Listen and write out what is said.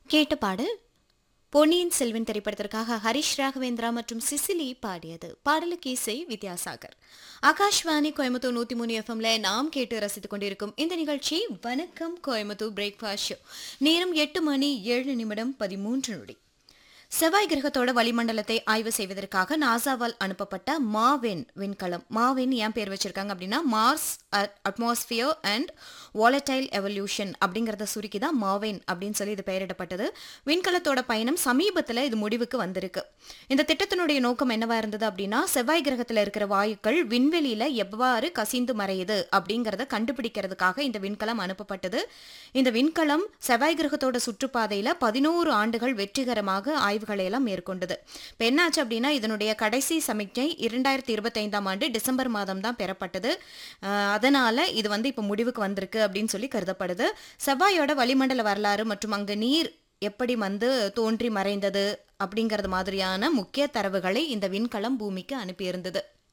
கேட்ட பாடல் பொன்னியின் செல்வன் திரைப்படத்திற்காக ஹரிஷ் ராகவேந்திரா மற்றும் சிசிலி பாடியது பாடலுக்கு இசை வித்யாசாகர் ஆகாஷ்வாணி கோயம்புத்தூர் நூத்தி மூணு எஃப்எம்ல நாம் கேட்டு ரசித்துக் கொண்டிருக்கும் இந்த நிகழ்ச்சி வணக்கம் கோயம்புத்தூர் பிரேக்ஃபாஸ்ட் ஷோ நேரம் எட்டு மணி ஏழு நிமிடம் பதிமூன்று நொடி செவ்வாய் கிரகத்தோட வளிமண்டலத்தை ஆய்வு செய்வதற்காக நாசாவால் அனுப்பப்பட்ட மாவென் விண்கலம் மாவென் ஏன் பேர் வச்சிருக்காங்க அப்படின்னா Mars atmosphere and volatile evolution அப்படிங்கறத சுருக்கி தான் மாவென் அப்படின்னு சொல்லி இது பெயரிடப்பட்டது விண்கலத்தோட பயணம் சமீபத்தில் இது முடிவுக்கு வந்திருக்கு இந்த திட்டத்தினுடைய நோக்கம் என்னவா இருந்தது அப்படின்னா செவ்வாய் கிரகத்தில் இருக்கிற வாயுக்கள் விண்வெளியில எவ்வாறு கசிந்து மறையுது அப்படிங்கறத கண்டுபிடிக்கிறதுக்காக இந்த விண்கலம் அனுப்பப்பட்டது இந்த விண்கலம் செவ்வாய் கிரகத்தோட சுற்றுப்பாதையில பதினோரு ஆண்டுகள் வெற்றிகரமாக ஆய்வுகளை எல்லாம் மேற்கொண்டது இப்போ என்னாச்சு அப்படின்னா இதனுடைய கடைசி சமிக்ஞை இரண்டாயிரத்தி இருபத்தைந்தாம் ஆண்டு டிசம்பர் மாதம் தான் பெறப்பட்டது அஹ் அதனால இது வந்து இப்போ முடிவுக்கு வந்திருக்கு அப்படின்னு சொல்லி கருதப்படுது செவ்வாயோட வளிமண்டல வரலாறு மற்றும் அங்கு நீர் எப்படி வந்து தோன்றி மறைந்தது அப்படிங்கிறது மாதிரியான முக்கிய தரவுகளை இந்த விண்கலம் பூமிக்கு அனுப்பியிருந்தது